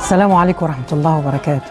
السلام عليكم ورحمة الله وبركاته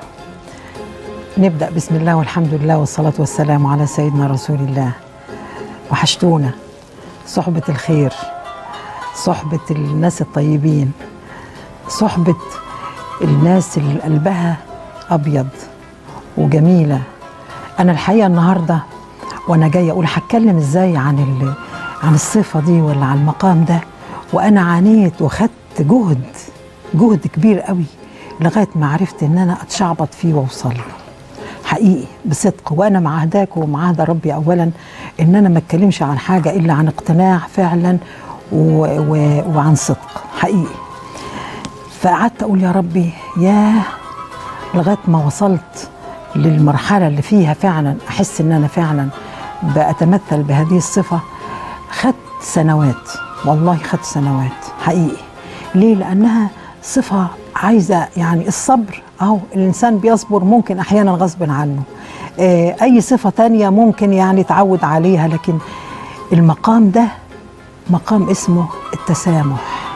نبدأ بسم الله والحمد لله والصلاة والسلام على سيدنا رسول الله وحشتونا صحبة الخير صحبة الناس الطيبين صحبة الناس اللي قلبها أبيض وجميلة أنا الحقيقة النهاردة وأنا جاية أقول هتكلم إزاي عن ال- عن الصفة دي ولا عن المقام ده وأنا عانيت وخدت جهد جهد كبير قوي لغاية ما عرفت إن أنا أتشعبط فيه وأوصل له حقيقي بصدق وانا معاهداك ومعاهده ربي اولا ان انا ما اتكلمش عن حاجه الا عن اقتناع فعلا و و وعن صدق حقيقي فقعدت اقول يا ربي يا لغايه ما وصلت للمرحله اللي فيها فعلا احس ان انا فعلا بتمثل بهذه الصفه خدت سنوات والله خدت سنوات حقيقي ليه لانها صفه عايزه يعني الصبر اهو الانسان بيصبر ممكن احيانا غصب عنه آه، اي صفه تانية ممكن يعني يتعود عليها لكن المقام ده مقام اسمه التسامح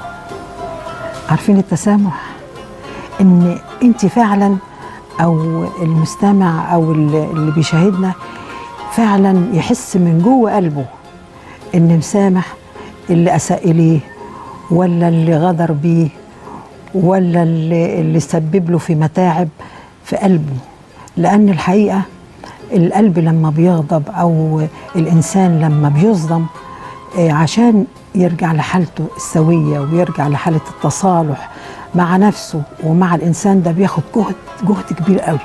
عارفين التسامح ان انت فعلا او المستمع او اللي اللي بيشاهدنا فعلا يحس من جوه قلبه ان مسامح اللي اساء اليه ولا اللي غدر بيه ولا اللي, اللي سبب له في متاعب في قلبه لان الحقيقه القلب لما بيغضب او الانسان لما بيصدم آه، عشان يرجع لحالته السويه ويرجع لحاله التصالح مع نفسه ومع الانسان ده بياخد جهد جهد كبير قوي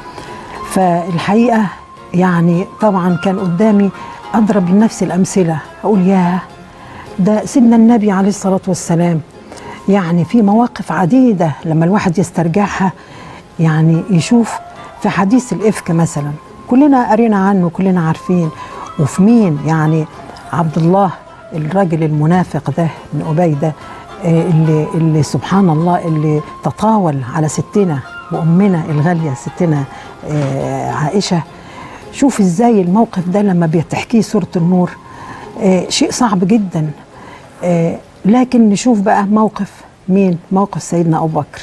فالحقيقه يعني طبعا كان قدامي اضرب لنفسي الامثله اقول ياه ده سيدنا النبي عليه الصلاه والسلام يعني في مواقف عديده لما الواحد يسترجعها يعني يشوف في حديث الافك مثلا كلنا قرينا عنه كلنا عارفين وفي مين يعني عبد الله الراجل المنافق ده من ابي ده آه، اللي اللي سبحان الله اللي تطاول على ستنا وامنا الغاليه ستنا آه، عائشه شوف ازاي الموقف ده لما بتحكيه سوره النور آه، شيء صعب جدا آه، لكن نشوف بقى موقف مين موقف سيدنا ابو بكر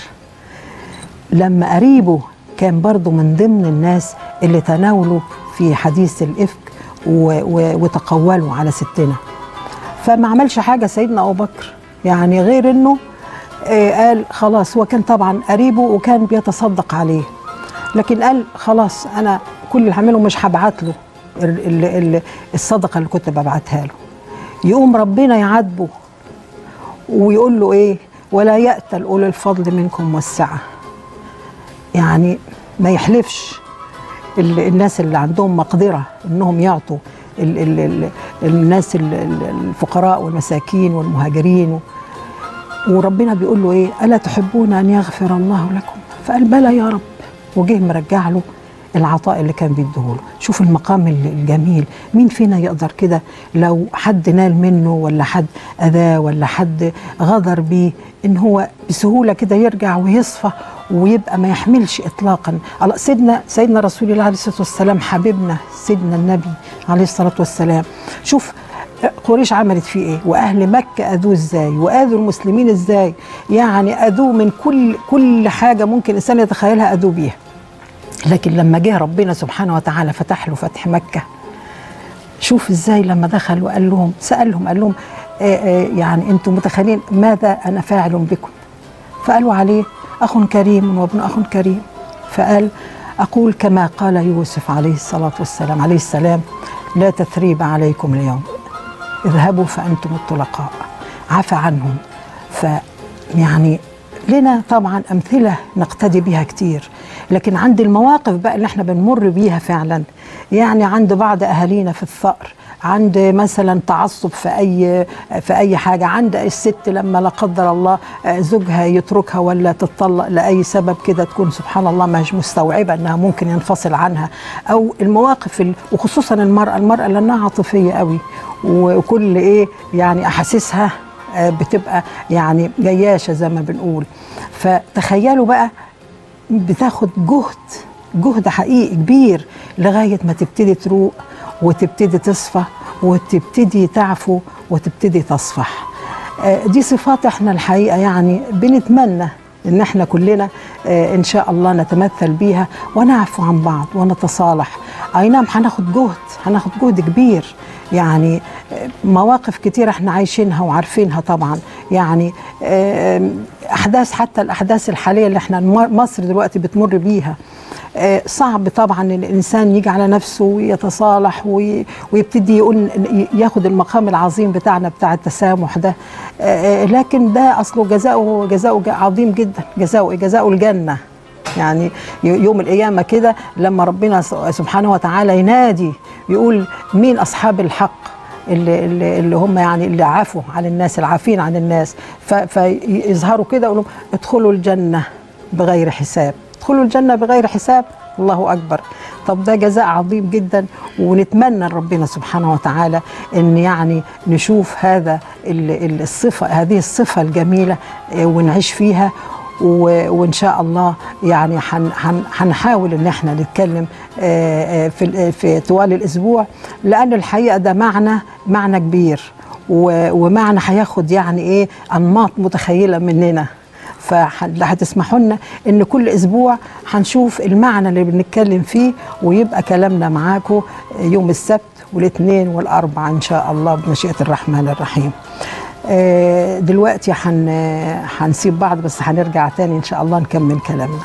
لما قريبه كان برضه من ضمن الناس اللي تناولوا في حديث الإفك و و وتقولوا على ستنا فما عملش حاجة سيدنا أبو بكر يعني غير أنه آه، قال خلاص هو كان طبعا قريبه وكان بيتصدق عليه لكن قال خلاص أنا كل اللي هعمله مش هبعت له ال- ال- ال- الصدقة اللي كنت ببعتها له يقوم ربنا يعاتبه ويقول له ايه ولا يأتل أولو الفضل منكم والسعة يعني ما يحلفش ال- الناس اللي عندهم مقدرة انهم يعطوا ال ال ال الناس ال- ال- الفقراء والمساكين والمهاجرين و- وربنا بيقول له ايه الا تحبون ان يغفر الله لكم فقال بلى يا رب وجه مرجع له العطاء اللي كان بيديهوله شوف المقام ال- الجميل مين فينا يقدر كده لو حد نال منه ولا حد اذاه ولا حد غدر بيه ان هو بسهوله كده يرجع ويصفى ويبقى ما يحملش اطلاقا الله سيدنا سيدنا رسول الله عليه الصلاه والسلام حبيبنا سيدنا النبي عليه الصلاه والسلام شوف قريش عملت فيه ايه واهل مكه اذوه ازاي واذوا المسلمين ازاي يعني اذوه من كل كل حاجه ممكن الانسان يتخيلها اذوه بيها لكن لما جه ربنا سبحانه وتعالى فتح له فتح مكه شوف ازاي لما دخل وقال لهم سالهم قال لهم آه آه يعني انتم متخيلين ماذا انا فاعل بكم فقالوا عليه اخ كريم وابن اخ كريم فقال اقول كما قال يوسف عليه الصلاه والسلام عليه السلام لا تثريب عليكم اليوم اذهبوا فانتم الطلقاء عفى عنهم ف يعني لنا طبعا امثله نقتدي بها كتير لكن عند المواقف بقى اللي احنا بنمر بيها فعلا يعني عند بعض اهالينا في الثأر عند مثلا تعصب في اي في اي حاجه عند الست لما لا قدر الله آه، زوجها يتركها ولا تتطلق لاي سبب كده تكون سبحان الله مش مستوعبه انها ممكن ينفصل عنها او المواقف ال- وخصوصا المراه المراه لانها عاطفيه قوي وكل ايه يعني احاسيسها آه، بتبقى يعني جياشه زي ما بنقول فتخيلوا بقى بتاخد جهد جهد حقيقي كبير لغايه ما تبتدي تروق وتبتدي تصفى وتبتدي تعفو وتبتدي تصفح آه، دي صفات احنا الحقيقه يعني بنتمنى ان احنا كلنا آه، ان شاء الله نتمثل بيها ونعفو عن بعض ونتصالح اي نعم هناخد جهد هناخد جهد كبير يعني آه، مواقف كتير احنا عايشينها وعارفينها طبعا يعني آه، احداث حتى الاحداث الحاليه اللي احنا مصر دلوقتي بتمر بيها آه، صعب طبعا ان الانسان يجي على نفسه ويتصالح وي- ويبتدي يقول ياخد المقام العظيم بتاعنا بتاع التسامح ده آه، آه، لكن ده اصله جزاؤه جزاؤه عظيم جدا جزاؤه إيه؟ جزاؤه الجنه يعني ي- يوم القيامه كده لما ربنا س- سبحانه وتعالى ينادي يقول مين اصحاب الحق اللي, اللي, اللي هم يعني اللي عافوا عن الناس العافين عن الناس ف- فيظهروا كده يقولوا ادخلوا الجنه بغير حساب ادخلوا الجنه بغير حساب الله اكبر طب ده جزاء عظيم جدا ونتمنى ربنا سبحانه وتعالى ان يعني نشوف هذا ال- ال- الصفه هذه الصفه الجميله آه، ونعيش فيها و- وان شاء الله يعني هن- هن- هنحاول ان احنا نتكلم آه، آه، في ال- في طوال الاسبوع لان الحقيقه ده معنى معنى كبير و- ومعنى هياخد يعني ايه انماط متخيله مننا فهتسمحوا لنا ان كل اسبوع هنشوف المعنى اللي بنتكلم فيه ويبقى كلامنا معاكم يوم السبت والاثنين والاربعاء ان شاء الله بمشيئه الرحمن الرحيم آه، دلوقتي هن هنسيب بعض بس هنرجع تاني ان شاء الله نكمل كلامنا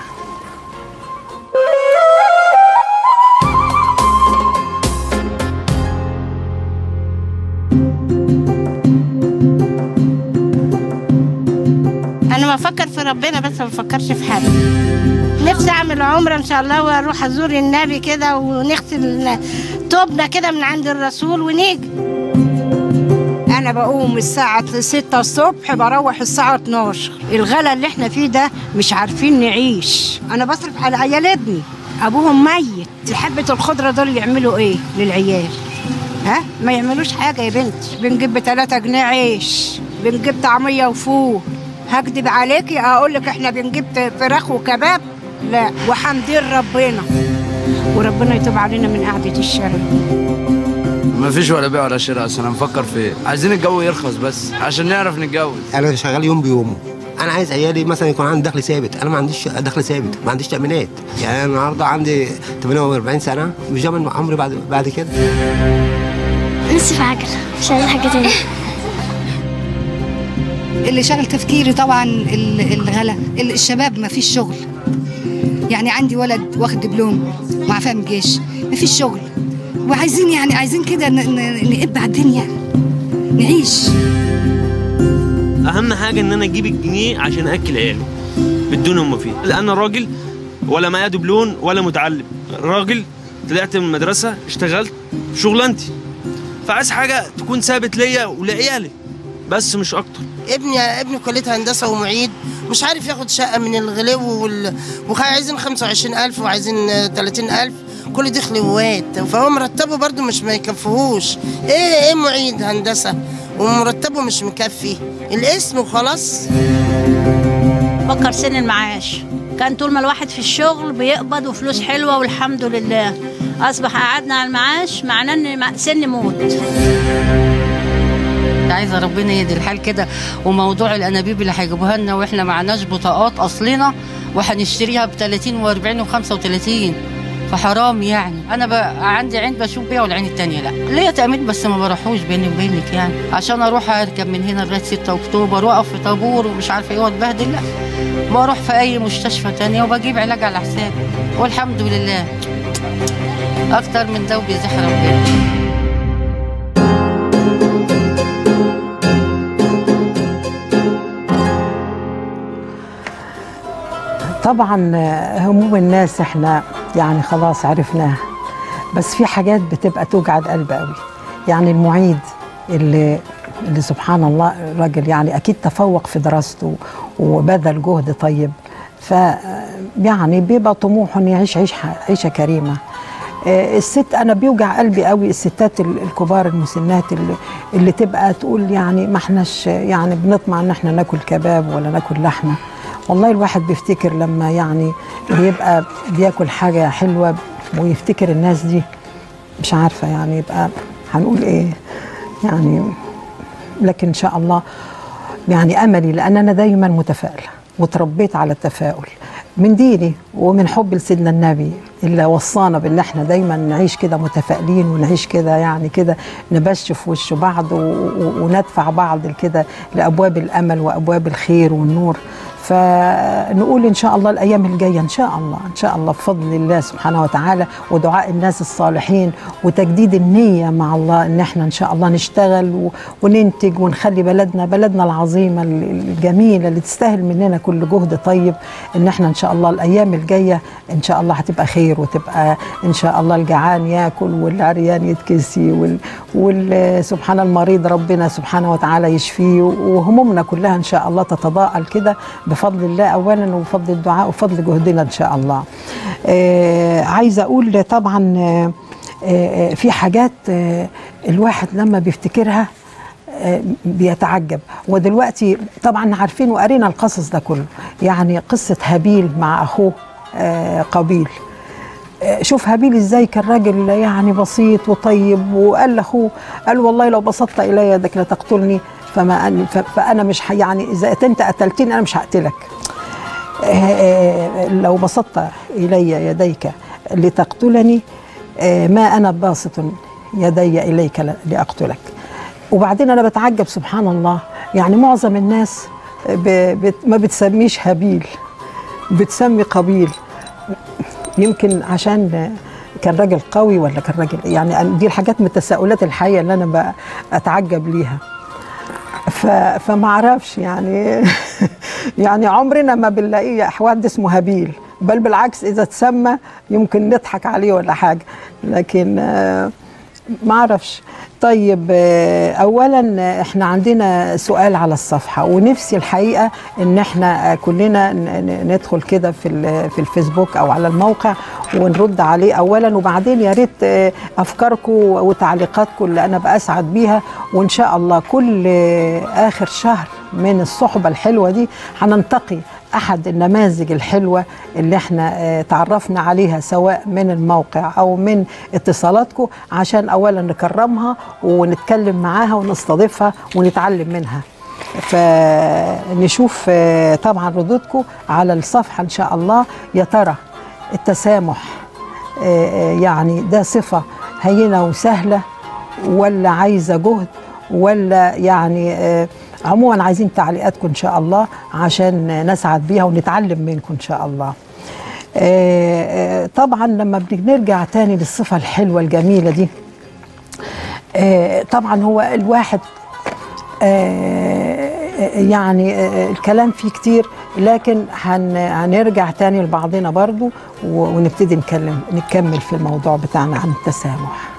انا بفكر في ربنا بس ما بفكرش في حد نفسي اعمل عمره ان شاء الله واروح ازور النبي كده ونغسل توبنا كده من عند الرسول ونيجي انا بقوم الساعه 6 الصبح بروح الساعه 12 الغلا اللي احنا فيه ده مش عارفين نعيش انا بصرف على عيال ابني ابوهم ميت حبه الخضره دول يعملوا ايه للعيال ها ما يعملوش حاجه يا بنتي بنجيب ب 3 جنيه عيش بنجيب طعميه وفول هكدب عليكي اقول لك احنا بنجيب فراخ وكباب لا وحمدين ربنا وربنا يتوب علينا من قعده الشارع ما فيش ولا بيع ولا شراء اصل انا مفكر في ايه عايزين الجو يرخص بس عشان نعرف نتجوز انا شغال يوم بيومه انا عايز عيالي مثلا يكون عندي دخل ثابت انا ما عنديش دخل ثابت ما عنديش تامينات يعني انا النهارده عندي 48 سنه مش ضامن عمري بعد بعد كده نفسي في عجلة مش عايزة حاجة تانية اللي شغل تفكيري طبعا ال- الغلا ال- الشباب ما فيش شغل يعني عندي ولد واخد دبلوم مع فهم جيش ما فيش شغل وعايزين يعني عايزين كده ن- ن- نقب على الدنيا نعيش اهم حاجه ان انا اجيب الجنيه عشان اكل عيالي بدون هم فيه انا راجل ولا معايا دبلون ولا متعلم راجل طلعت من المدرسه اشتغلت شغلانتي فعايز حاجه تكون ثابت ليا ولعيالي بس مش اكتر ابني ابني كليه هندسه ومعيد مش عارف ياخد شقه من الغلو وال... وعايزين 25000 وعايزين 30000 كل دي خلوات فهو مرتبه برضو مش ما يكفيهوش ايه ايه معيد هندسه ومرتبه مش مكفي الاسم وخلاص فكر سن المعاش كان طول ما الواحد في الشغل بيقبض وفلوس حلوه والحمد لله اصبح قعدنا على المعاش معناه ان سن موت عايزه ربنا يهدي الحال كده وموضوع الانابيب اللي هيجيبوها لنا واحنا معناش بطاقات اصلنا وهنشتريها ب 30 و40 و35 فحرام يعني انا بقى عندي عين بشوف بيها والعين التانية لا ليا تامين بس ما بروحوش بيني وبينك يعني عشان اروح اركب من هنا لغايه 6 اكتوبر واقف في طابور ومش عارفه ايه واتبهدل لا بروح في اي مستشفى تانية وبجيب علاج على حسابي والحمد لله اكتر من ده وبيزيح ربنا طبعا آه، هموم الناس احنا يعني خلاص عرفناها بس في حاجات بتبقى توجع القلب قوي يعني المعيد اللي اللي سبحان الله الراجل يعني اكيد تفوق في دراسته وبذل جهد طيب ف يعني بيبقى طموحه انه يعيش عيش عيشه كريمه آه، الست انا بيوجع قلبي قوي الستات ال- الكبار المسنات اللي, اللي تبقى تقول يعني ما احناش يعني بنطمع ان احنا ناكل كباب ولا ناكل لحمه والله الواحد بيفتكر لما يعني بيبقى بياكل حاجه حلوه ويفتكر الناس دي مش عارفه يعني يبقى هنقول ايه يعني لكن ان شاء الله يعني املي لان انا دايما متفائله وتربيت على التفاؤل من ديني ومن حب لسيدنا النبي اللي وصانا بان احنا دايما نعيش كده متفائلين ونعيش كده يعني كده نبش في وش بعض و- و- وندفع بعض كده لابواب الامل وابواب الخير والنور فنقول ان شاء الله الايام الجايه ان شاء الله ان شاء الله بفضل الله سبحانه وتعالى ودعاء الناس الصالحين وتجديد النيه مع الله ان احنا ان شاء الله نشتغل و- وننتج ونخلي بلدنا بلدنا العظيمه ال- الجميله اللي تستاهل مننا كل جهد طيب ان احنا ان شاء الله الايام الجايه ان شاء الله هتبقى خير وتبقى ان شاء الله الجعان ياكل والعريان يتكسي وال, وال سبحان المريض ربنا سبحانه وتعالى يشفيه وهمومنا كلها ان شاء الله تتضاءل كده بفضل الله اولا وبفضل الدعاء وبفضل جهدنا ان شاء الله. آه عايزه اقول طبعا آه آه في حاجات آه الواحد لما بيفتكرها آه، بيتعجب ودلوقتي طبعا عارفين وقرينا القصص ده كله يعني قصة هابيل مع أخوه آه، قابيل آه، شوف هابيل ازاي كان راجل يعني بسيط وطيب وقال لاخوه قال والله لو بسطت الي يدك لتقتلني فما أن ف- فانا مش ح- يعني اذا انت قتلتني انا مش هقتلك آه، لو بسطت الي يديك لتقتلني آه، ما انا باسط يدي اليك ل- لاقتلك وبعدين انا بتعجب سبحان الله يعني معظم الناس ب... بت... ما بتسميش هابيل بتسمي قبيل يمكن عشان كان راجل قوي ولا كان راجل يعني دي الحاجات من التساؤلات الحقيقه اللي انا بقى اتعجب ليها ف... فما اعرفش يعني يعني عمرنا ما بنلاقيه حد اسمه هابيل بل بالعكس اذا تسمى يمكن نضحك عليه ولا حاجه لكن آه، ما اعرفش طيب آه، اولا آه، احنا عندنا سؤال على الصفحه ونفسي الحقيقه ان احنا آه، كلنا ن- ن- ندخل كده في ال- في الفيسبوك او على الموقع ونرد عليه اولا وبعدين يا ريت آه، افكاركم وتعليقاتكم اللي انا باسعد بيها وان شاء الله كل آه، اخر شهر من الصحبه الحلوه دي هننتقي احد النماذج الحلوه اللي احنا آه، تعرفنا عليها سواء من الموقع او من اتصالاتكم عشان اولا نكرمها ونتكلم معاها ونستضيفها ونتعلم منها فنشوف آه، طبعا ردودكم على الصفحه ان شاء الله يا ترى التسامح آه، آه، يعني ده صفه هينه وسهله ولا عايزه جهد ولا يعني آه، عموما عايزين تعليقاتكم ان شاء الله عشان نسعد بيها ونتعلم منكم ان شاء الله آه، آه، طبعا لما بنرجع تاني للصفه الحلوه الجميله دي آه، طبعا هو الواحد آه، يعني آه، الكلام فيه كتير لكن هن هنرجع تاني لبعضنا برضو و- ونبتدي نتكلم نكمل في الموضوع بتاعنا عن التسامح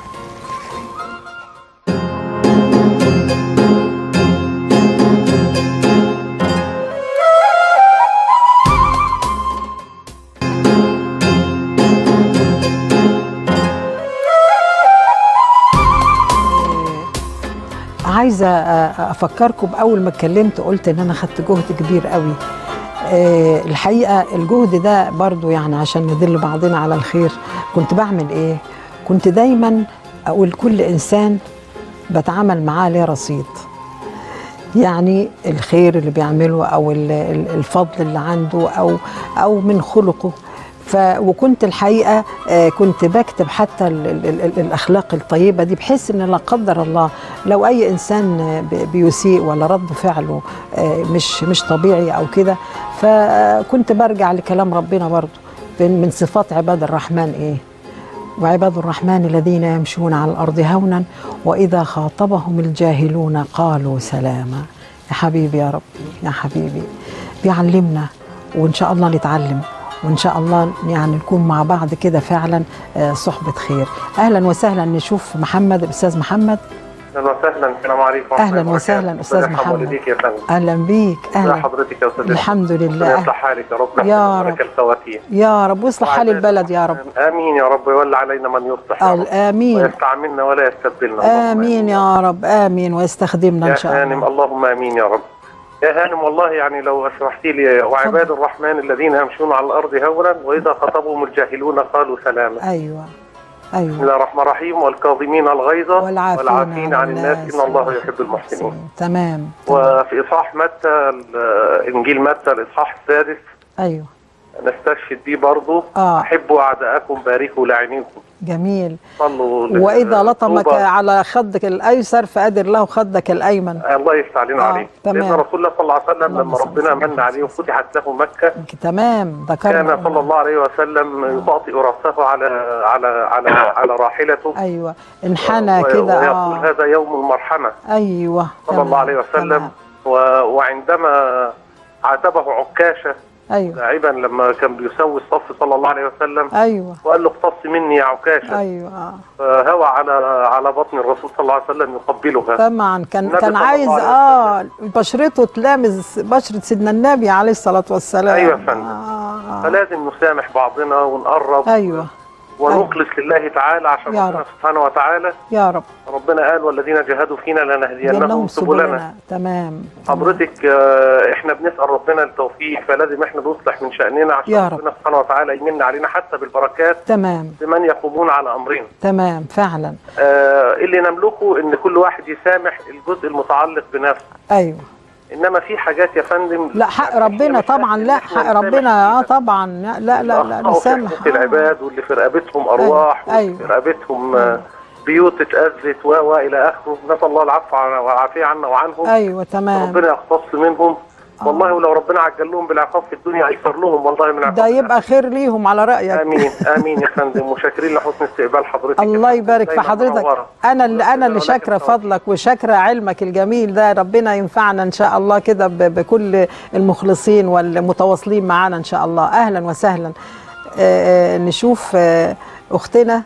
عايزه آه، افكركم باول ما اتكلمت قلت ان انا خدت جهد كبير قوي آه، الحقيقه الجهد ده برضو يعني عشان ندل بعضنا على الخير كنت بعمل ايه كنت دايما اقول كل انسان بتعامل معاه ليه رصيد يعني الخير اللي بيعمله او ال- ال- الفضل اللي عنده او او من خلقه ف وكنت الحقيقه آه، كنت بكتب حتى ال ال ال الاخلاق الطيبه دي بحيث ان لا قدر الله لو اي انسان آه، ب- بيسيء ولا رد فعله آه، مش مش طبيعي او كده فكنت برجع لكلام ربنا برضه من من صفات عباد الرحمن ايه وعباد الرحمن الذين يمشون على الارض هونا واذا خاطبهم الجاهلون قالوا سلاما يا حبيبي يا ربي يا حبيبي بيعلمنا وان شاء الله نتعلم وان شاء الله يعني نكون مع بعض كده فعلا آه، صحبه خير اهلا وسهلا نشوف محمد الاستاذ محمد اهلا وسهلا السلام عليكم أهلاً وسهلاً أستاذ ربنا يرحم محمد. والديك يا فندم اهلا بيك ازي اهلا حضرتك يا استاذ الحمد ربنا لله يصلح حالك يا رب يا لك الخواتيم يا رب واصلح حال البلد يا رب امين يا رب ويولى علينا من يصلح يا رب امين ويستعملنا ولا يستبدلنا امين يا رب امين ويستخدمنا ان يا شاء هانم الله اللهم امين يا رب يا هانم والله يعني لو اشرحتي لي وعباد الرحمن الذين يمشون على الارض هونا واذا خطبهم الجاهلون قالوا سلاما ايوه أيوة. بسم الله الرحمن الرحيم والكاظمين الغيظ والعافين والعافين عن عن الناس الناس. إن الله يحب المحسنين تمام وفي إصحاح متى ال- إنجيل متى الإصحاح السادس ايوه نستشهد بيه برضه آه. أحبوا أعداءكم باركوا لاعنيكم جميل صلوا لل- واذا لطمك طوبى. على خدك الايسر فادر له خدك الايمن الله يفتح علينا آه، عليه تمام. سيدنا رسول الله صلى الله عليه وسلم لما ربنا من عليه وفتحت له مكة تمام كان ذكرنا صلى الله عليه وسلم يطأطئ رأسه على على على على راحلته ايوه انحنى و- كده ويقول اه هذا يوم المرحمة ايوه صلى الله عليه وسلم و... وعندما عاتبه عكاشة ايوه لاعبا لما كان بيسوي الصف صلى الله عليه وسلم ايوه وقال له اقتص مني يا عكاشة ايوه آه. فهوى على على بطن الرسول صلى الله عليه وسلم يقبلها طبعا كان النبي كان صلى عايز الله عليه اه بشرته تلامس بشره سيدنا النبي عليه الصلاه والسلام ايوه يا فندم فلازم نسامح بعضنا ونقرب ايوه ونخلص لله تعالى عشان يا ربنا رب. سبحانه وتعالى يا رب ربنا قال والذين جاهدوا فينا لنهدينهم لهم سبلنا سبلنا تمام حضرتك آه، احنا بنسال ربنا التوفيق فلازم احنا نصلح من شاننا عشان يا رب. ربنا سبحانه وتعالى يمن علينا حتى بالبركات تمام بمن يقومون على امرنا تمام فعلا آه اللي نملكه ان كل واحد يسامح الجزء المتعلق بنفسه ايوه انما في حاجات يا فندم لا حق ربنا طبعا لا حق ربنا اه طبعا لا لا لا, لا أخطأوا في نسامح حقوق العباد واللي في رقبتهم ارواح واللي أيوة. في رقبتهم آه، بيوت اتأذت و والى اخره نسال الله العفو عنا- والعافيه عنا وعنهم ايوه تمام ربنا يختص منهم والله ولو ربنا عجل لهم بالعقاب في الدنيا هيغفر لهم والله من عقاب ده يبقى خير ليهم على رايك امين امين يا فندم مشاكرين لحسن استقبال حضرتك الله يبارك في دايماً حضرتك منورة. انا اللي انا اللي شاكره فضلك وشاكره علمك الجميل ده ربنا ينفعنا ان شاء الله كده ب- بكل المخلصين والمتواصلين معانا ان شاء الله اهلا وسهلا آه، آه، نشوف آه، اختنا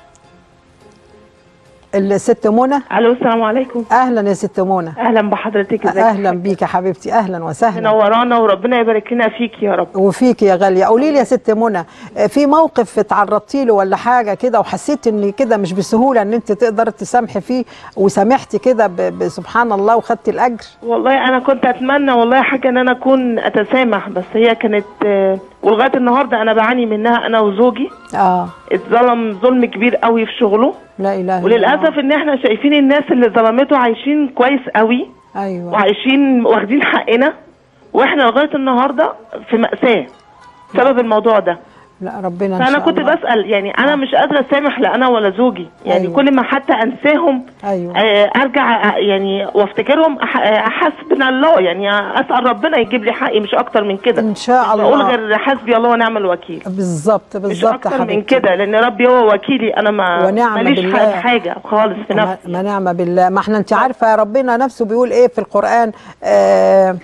الست منى الو السلام عليكم اهلا يا ست منى اهلا بحضرتك ازيك اهلا بيك يا حبيبتي اهلا وسهلا منورانا وربنا يبارك لنا فيك يا رب وفيك يا غاليه قولي لي يا ست منى آه، في موقف اتعرضتي له ولا حاجه كده وحسيت ان كده مش بسهوله ان انت تقدر تسامحي فيه وسامحتي كده ب- ب- سبحان الله وخدتي الاجر والله انا كنت اتمنى والله حاجه ان انا اكون اتسامح بس هي كانت آه، ولغايه النهارده انا بعاني منها انا وزوجي اه اتظلم ظلم كبير قوي في شغله لا اله الا الله وللاسف ان احنا شايفين الناس اللي ظلمته عايشين كويس قوي ايوه وعايشين واخدين حقنا واحنا لغايه النهارده في ماساه بسبب الموضوع ده لا ربنا ان فانا شاء كنت الله بسال يعني انا مش قادره اسامح لا انا ولا زوجي يعني أيوة. كل ما حتى انساهم ايوه آه، ارجع آه، يعني وافتكرهم أح- آه، حسبنا الله يعني اسال ربنا يجيب لي حقي مش اكتر من كده ان شاء بقول الله غير حسبي الله ونعم الوكيل بالظبط مش بالظبط يا اكتر من حبيبتي كده لان ربي هو وكيلي انا ما ونعم ماليش بالله. حاجة- حاجه خالص في ما نفسي ما نعم بالله ما احنا انت عارفه ربنا نفسه بيقول ايه في القران آه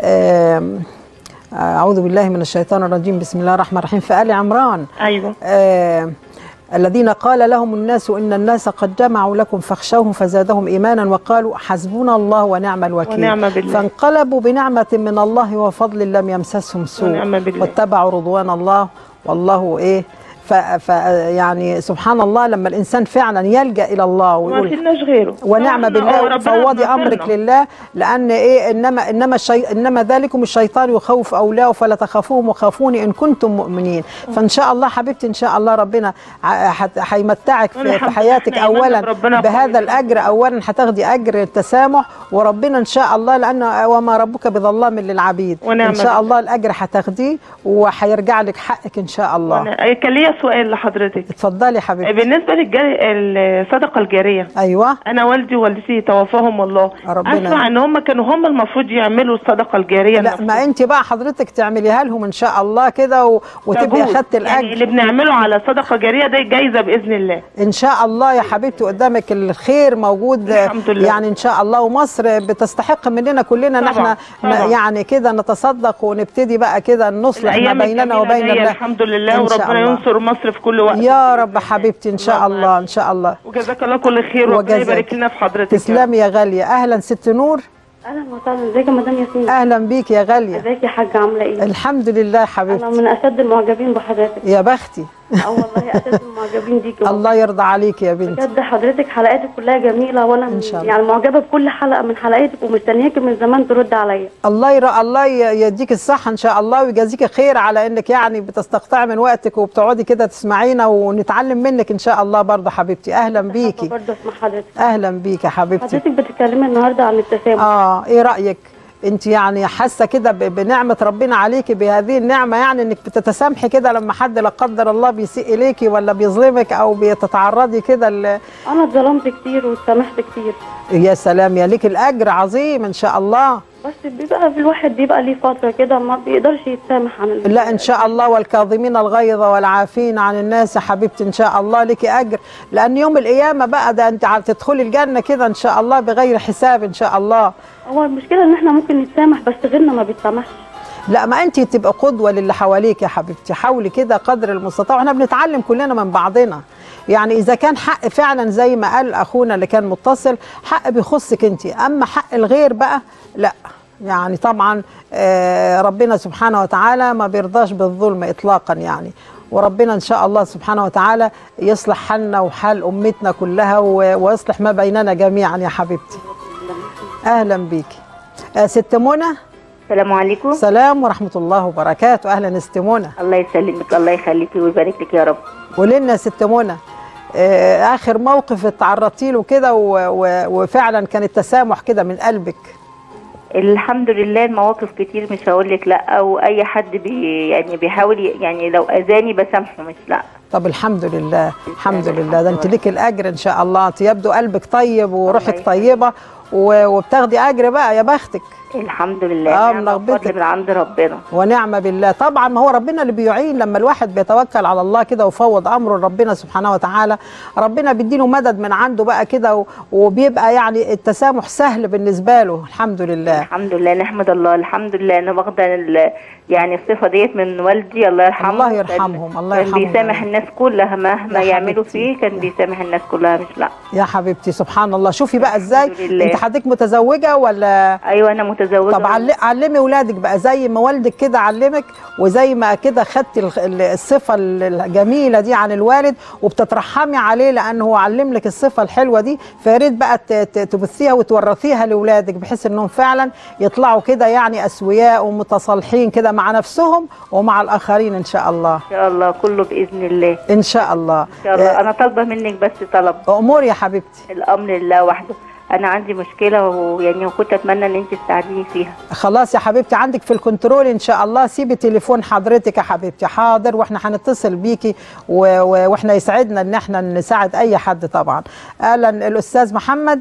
آه اعوذ بالله من الشيطان الرجيم بسم الله الرحمن الرحيم في ال عمران ايوه آه الذين قال لهم الناس ان الناس قد جمعوا لكم فاخشوهم فزادهم ايمانا وقالوا حسبنا الله ونعم الوكيل ونعم بالله. فانقلبوا بنعمه من الله وفضل لم يمسسهم سوء ونعم بالله. واتبعوا رضوان الله والله ايه ف, ف يعني سبحان الله لما الانسان فعلا يلجا الى الله ما ويقول فيناش غيره ونعم طبعاً، بالله آه، ربنا فوضي نصرنا. امرك لله لان ايه انما انما الشي انما ذلكم الشيطان يخوف اولياءه فلا تخافوهم وخافوني ان كنتم مؤمنين فان شاء الله حبيبتي ان شاء الله ربنا ع- حت- هيمتعك في, في والحمد حياتك لله، إحنا إيماننا اولا بربنا بهذا الاجر اولا هتاخدي اجر التسامح وربنا ان شاء الله لان وما ربك بظلام للعبيد ونعم ان شاء بالله. الله الاجر هتاخديه وهيرجع لك حقك ان شاء الله وأنا- كان ليا سؤال لحضرتك اتفضلي حبيبتي بالنسبه للجاري الصدقه الجاريه ايوه انا والدي ووالدتي توفاهم الله ربنا اسمع ان هم كانوا هم المفروض يعملوا الصدقه الجاريه لا ما انت بقى حضرتك تعمليها لهم ان شاء الله كده و... وتبقي تجوز. اخدت الاجر يعني اللي بنعمله على صدقه جاريه ده جايزه باذن الله ان شاء الله يا حبيبتي قدامك الخير موجود الحمد لله. يعني ان شاء الله ومصر بتستحق مننا كلنا ان طبعاً، احنا ن- طبعاً. يعني كده نتصدق ونبتدي بقى كده نصلح ما الايام بيننا الجميلة وبين جاية الله الحمد لله إن شاء وربنا الله. ينصر مصر في كل وقت يا رب حبيبتي ان شاء الله ان شاء الله وجزاك الله كل خير وربنا وجزاك. يبارك لنا في حضرتك يا رب. تسلمي يا غاليه اهلا ست نور اهلا وسهلا ازيك يا مدام ياسمين اهلا بيك يا غاليه ازيك يا حاجه عامله ايه الحمد لله انا حبيبتي من اشد المعجبين بحضرتك يا بختي اه والله اساسا معجبين بيكي والله. الله يرضى عليك يا بنتي بجد حضرتك حلقاتك كلها جميله وانا إن شاء الله. يعني معجبه بكل حلقه من حلقاتك ومستنياكي من زمان ترد عليا الله ير... الله ي- يديك الصحة إن شاء الله ويجازيك خير على إنك يعني بتستقطعي من وقتك وبتقعدي كده تسمعينا ونتعلم منك إن شاء الله برضه حبيبتي أهلا بيكي برضه اسمع حضرتك أهلا بيكي يا حبيبتي حضرتك بتتكلمي النهارده عن التسامح اه ايه رايك انت يعني حاسه كده ب- بنعمه ربنا عليكي بهذه النعمه يعني انك بتتسامحي كده لما حد لا قدر الله بيسيء اليكي ولا بيظلمك او بتتعرضي كده ل... انا اتظلمت كتير واتسامحت كتير يا سلام يا ليك الاجر عظيم ان شاء الله بس بيبقى في الواحد بيبقى ليه فتره كده ما بيقدرش يتسامح عن ال- لا ان شاء الله والكاظمين الغيظ والعافين عن الناس يا حبيبتي ان شاء الله لك اجر لان يوم القيامه بقى ده انت هتدخلي الجنه كده ان شاء الله بغير حساب ان شاء الله هو المشكله ان احنا ممكن نتسامح بس غيرنا ما بيتسامحش لا ما انت تبقى قدوه للي حواليك يا حبيبتي حاولي كده قدر المستطاع واحنا بنتعلم كلنا من بعضنا يعني اذا كان حق فعلا زي ما قال اخونا اللي كان متصل حق بيخصك انت اما حق الغير بقى لا يعني طبعا آه، ربنا سبحانه وتعالى ما بيرضاش بالظلم اطلاقا يعني وربنا ان شاء الله سبحانه وتعالى يصلح حالنا وحال امتنا كلها و- ويصلح ما بيننا جميعا يا حبيبتي اهلا بيكي آه، ست منى السلام عليكم سلام ورحمة الله وبركاته أهلا ست منى الله يسلمك الله يخليكي ويبارك لك يا رب قولي لنا يا ست منى آه، آخر موقف اتعرضتي له كده و- و- وفعلا كان التسامح كده من قلبك الحمد لله المواقف كتير مش هقول لك لا واي حد بي يعني بيحاول ي- يعني لو اذاني بسامحه مش لا طب الحمد لله الحمد لله ده انت ليك الاجر ان شاء الله انت يبدو قلبك طيب وروحك طيبه و- وبتاخدي اجر بقى يا بختك الحمد لله اه نعمة من وفضل رغبتك من عند ربنا ونعم بالله طبعا ما هو ربنا اللي بيعين لما الواحد بيتوكل على الله كده ويفوض امره لربنا سبحانه وتعالى ربنا بيديله مدد من عنده بقى كده و- وبيبقى يعني التسامح سهل بالنسبه له الحمد لله الحمد لله نحمد الله الحمد لله انا واخده ال- يعني الصفه ديت من والدي الله يرحمه الله كان- يرحمهم الله كان يرحمهم بيسامح الناس كلها مهما يا يعملوا حبيبتي. فيه كان بيسامح الناس كلها مش لا يا حبيبتي سبحان الله شوفي بقى ازاي لله. انت حضرتك متزوجه ولا ايوه انا متزوجه طب عل- علمي ولادك بقى زي ما والدك كده علمك وزي ما كده خدتي الخ- ال- الصفه ال- الجميله دي عن الوالد وبتترحمي عليه لان هو علم لك الصفه الحلوه دي فيا ريت بقى ت- ت- تبثيها وتورثيها لاولادك بحيث انهم فعلا يطلعوا كده يعني اسوياء ومتصالحين كده مع نفسهم ومع الاخرين ان شاء الله ان شاء الله كله باذن الله ان شاء الله ان شاء الله انا طالبه منك بس طلب امور يا حبيبتي الامر لله وحده انا عندي مشكله ويعني وكنت اتمنى ان انت تساعديني فيها خلاص يا حبيبتي عندك في الكنترول ان شاء الله سيبي تليفون حضرتك يا حبيبتي حاضر واحنا هنتصل بيكي و... و... واحنا يسعدنا ان احنا نساعد اي حد طبعا اهلا الاستاذ محمد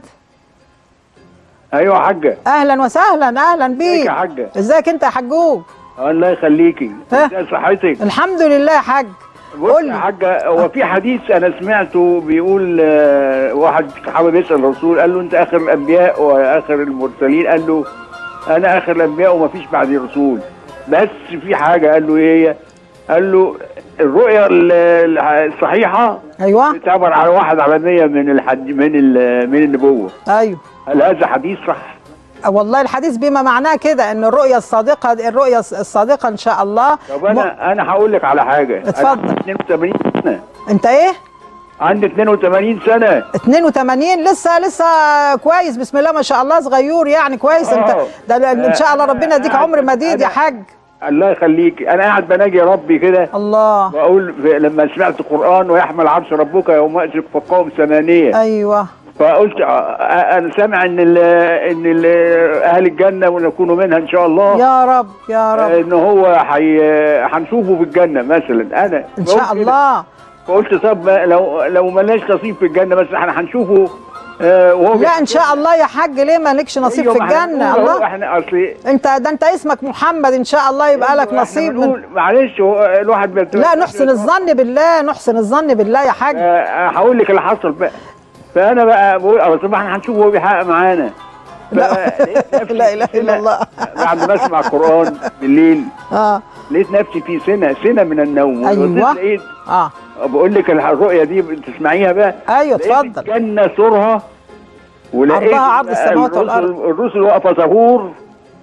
ايوه يا حاجه اهلا وسهلا اهلا ازيك بيك يا حاجه ازيك انت يا حجوج الله يخليكي ازي صحتك الحمد لله يا حاج بص يا حاجه هو في حديث انا سمعته بيقول آه، واحد حابب يسال الرسول قال له انت اخر الانبياء واخر المرسلين قال له انا اخر الانبياء وما فيش بعدي رسول بس في حاجه قال له ايه هي؟ قال له الرؤيا ال- ال- الصحيحه ايوه تعتبر على واحد على 100 من الحد من ال- من النبوه ايوه هل هذا حديث صح؟ والله الحديث بما معناه كده ان الرؤيه الصادقه الرؤيه الصادقه ان شاء الله طب انا انا هقول لك على حاجه اتفضل. أنا عندي 82 سنه انت ايه عندي 82 سنه 82 لسه لسه كويس بسم الله ما شاء الله صغير يعني كويس انت آه. ده ان شاء الله ربنا يديك أنا- عمر مديد يا أنا- حاج الله يخليك انا قاعد بناجي ربي كده الله واقول في- لما سمعت القران ويحمل عرش ربك يوم اشرك فقوم ثمانيه ايوه فقلت آه، انا سامع ان ال ان ال اهل الجنه ونكونوا منها ان شاء الله يا رب يا رب ان هو حي هنشوفه في الجنه مثلا انا ان شاء الله فقلت طب ما- لو لو مالناش نصيب في الجنه بس احنا هنشوفه آه، وهو لا ان شاء الله يا حاج ليه مالكش نصيب أيوة، في ما احنا الجنه بنقول أهو، الله احنا اصل انت ده انت اسمك محمد ان شاء الله يبقى لك احنا نصيب من بنقول معلش هو الواحد بيت- لا نحسن الظن بالله نحسن الظن بالله يا حاج آه، هقول لك اللي حصل بقى فانا بقى بقول اه طب احنا هنشوف هو بيحقق معانا لا لا اله الا الله بعد ما اسمع القران بالليل اه لقيت نفسي في سنه سنه من النوم أيوة. لقيت اه بقول لك الرؤيه دي تسمعيها بقى ايوه لقيت اتفضل الجنه سورها ولقيت عرضها عرض السماوات الرسل- والأرض. الرسل واقفه ظهور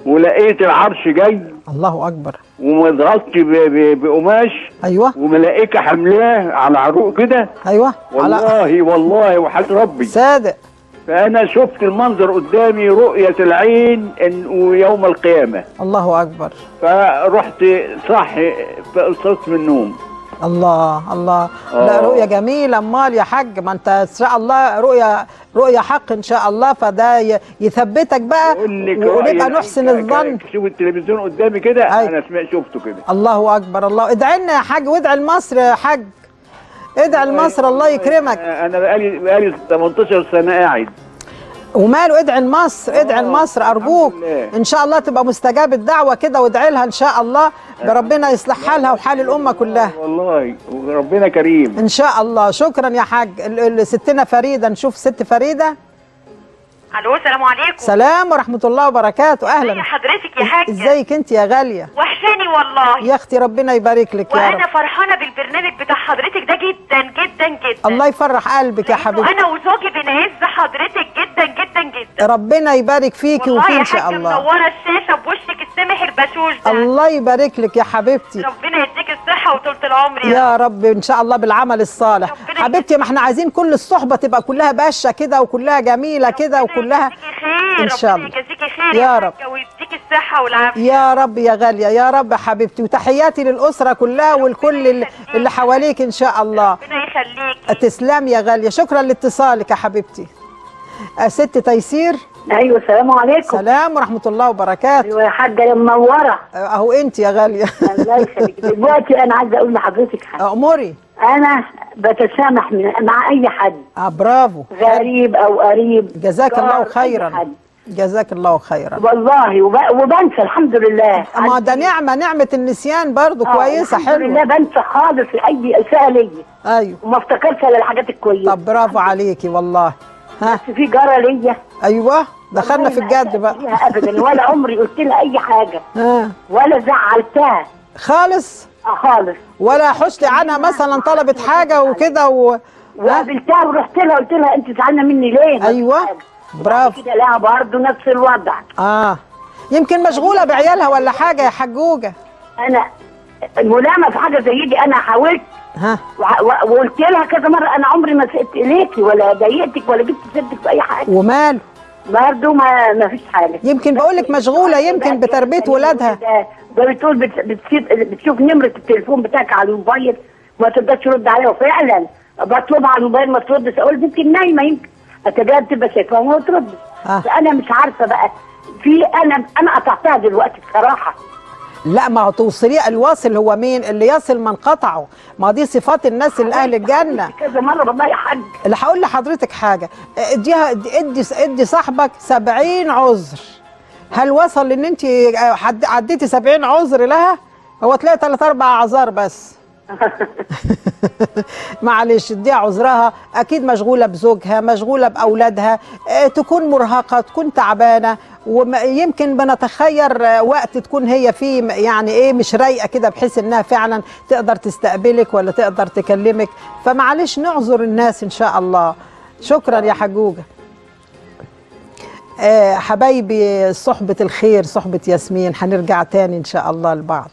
ولقيت العرش جاي الله اكبر ومتغطي ب- ب- بقماش ايوه وملائكه حملاه على عروق كده ايوه والله والله وحد ربي صادق فانا شفت المنظر قدامي رؤيه العين إن ويوم القيامه الله اكبر فرحت صاحي فقصصت من النوم الله الله لا آه. رؤية جميلة امال يا حاج ما انت ان شاء الله رؤية رؤية حق ان شاء الله فده ي- يثبتك بقى ونبقى نحسن الظن شوف التلفزيون قدامي كده انا سمعت شفته كده الله اكبر الله ادعي لنا يا حاج وادعي لمصر يا حاج ادعي لمصر الله يكرمك انا بقالي بقالي 18 سنه قاعد وماله ادعي لمصر ادعي لمصر ارجوك لله. ان شاء الله تبقى مستجاب الدعوه كده وادعي لها ان شاء الله ربنا يصلح حالها وحال الامه كلها والله وربنا كريم ان شاء الله شكرا يا حاج ال- ال- ستنا فريده نشوف ست فريده الو السلام عليكم سلام ورحمه الله وبركاته ازي اهلا حضرتك يا حاجه ازيك انت يا غاليه وحشاني والله يا اختي ربنا يبارك لك يا وانا رب فرحانه بالبرنامج بتاع حضرتك ده جدا جدا جدا الله يفرح قلبك يا حبيبتي وانا وزوجي بنعز حضرتك جدا جدا جدا ربنا يبارك فيكي والله وفيه يا ان شاء حاجه الله منوره الشاشه بوشك السمح البشوش ده الله يبارك لك يا حبيبتي ربنا يديك الصحه وطولة العمر يا يا رب ان شاء الله بالعمل الصالح حبيبتي ما احنا عايزين كل الصحبه تبقى كلها بشه كده وكلها جميله كده وكلها خير ان شاء ربنا الله يجازيكي خير يا يا رب. حاجه ويديك الصحه والعافيه يا رب يا غاليه يا رب يا حبيبتي وتحياتي للاسره كلها والكل اللي- اللي حواليك ان شاء الله ربنا يخليك تسلم يا غاليه شكرا لاتصالك يا حبيبتي آه، ست تيسير ايوه السلام عليكم سلام ورحمه الله وبركاته ايوه يا حاجه يا منوره اهو انت يا غاليه الله يخليك دلوقتي انا عايزه اقول لحضرتك حاجه اموري انا بتسامح من مع اي حد اه برافو غريب او قريب جزاك الله جار، أي خيرا حد. جزاك الله خيرا والله وب... وبنسى الحمد لله ما ده نعمه نعمه النسيان برضو آه، كويسه الحمد لله حلوه بنسى خالص اي اساءه ليا ايوه وما افتكرش الا الحاجات الكويسه طب برافو عليكي والله ها بس في جاره ليا ايوه دخلنا في الجد بقى فيها ابدا ولا عمري قلت لها اي حاجه ها ولا زعلتها خالص آه، خالص ولا حشت عنها مثلا طلبت حاجه وكده و... وقابلتها ورحت لها قلت لها انت زعلانه مني ليه؟ ايوه برافو كده لها برضه نفس الوضع اه يمكن مشغوله بعيالها ولا حاجه يا حجوجه انا الملامه في حاجه زي دي انا حاولت ها وع- و- وقلت لها كذا مره انا عمري ما سقت اليكي ولا ضايقتك ولا جبت سيرتك في اي حاجه وماله برضه ما ما فيش حاجه يمكن بقول لك مشغوله يمكن بتربيه ولادها ده, ده بتقول بت- بتسيب بتشوف نمره التليفون بتاعك على الموبايل ما تقدرش ترد عليها وفعلا بطلبها على الموبايل ما تردش اقول يمكن نايمه يمكن اتجاهل تبقى شايفها وما تردش آه. فانا مش عارفه بقى في انا انا قطعتها دلوقتي بصراحه لا ما هو توصليه الواصل هو مين اللي يصل من قطعه ما دي صفات الناس اللي اهل الجنه كذا مره والله يا حاج اللي هقول لحضرتك حاجه اديها ادي ادي صاحبك 70 عذر هل وصل ان انت حد- عديتي 70 عذر لها هو تلاقي ثلاث اربع اعذار بس معلش اديها عذرها اكيد مشغوله بزوجها مشغوله باولادها اه، تكون مرهقه تكون تعبانه ويمكن بنتخير اه، وقت تكون هي فيه م- يعني ايه مش رايقه كده بحيث انها فعلا تقدر تستقبلك ولا تقدر تكلمك فمعلش نعذر الناس ان شاء الله شكرا يا حجوجه آه، حبايبي صحبة الخير صحبة ياسمين هنرجع تاني إن شاء الله لبعض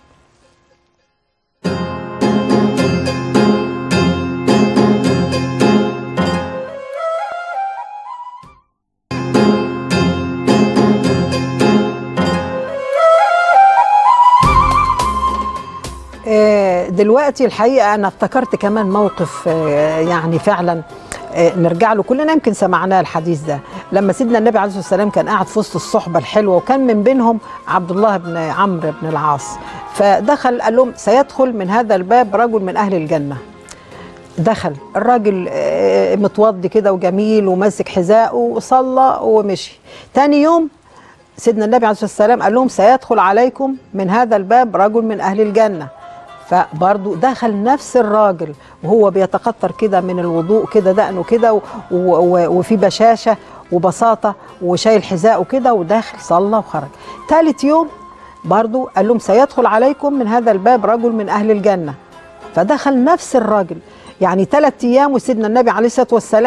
آه، دلوقتي الحقيقة أنا افتكرت كمان موقف آه، يعني فعلا آه، نرجع له كلنا يمكن سمعناه الحديث ده لما سيدنا النبي عليه الصلاة والسلام كان قاعد في وسط الصحبة الحلوة وكان من بينهم عبد الله بن عمرو بن العاص فدخل قال لهم سيدخل من هذا الباب رجل من أهل الجنة دخل الراجل آه، متوضي كده وجميل وماسك حذاءه وصلى ومشي تاني يوم سيدنا النبي عليه الصلاه والسلام قال لهم سيدخل عليكم من هذا الباب رجل من اهل الجنه فبرضه دخل نفس الراجل وهو بيتقطر كده من الوضوء كده دقنه كده و- و- وفي بشاشه وبساطه وشايل حذاءه كده وداخل صلى وخرج ثالث يوم برضه قال لهم سيدخل عليكم من هذا الباب رجل من اهل الجنه فدخل نفس الراجل يعني ثلاث ايام وسيدنا النبي عليه الصلاه والسلام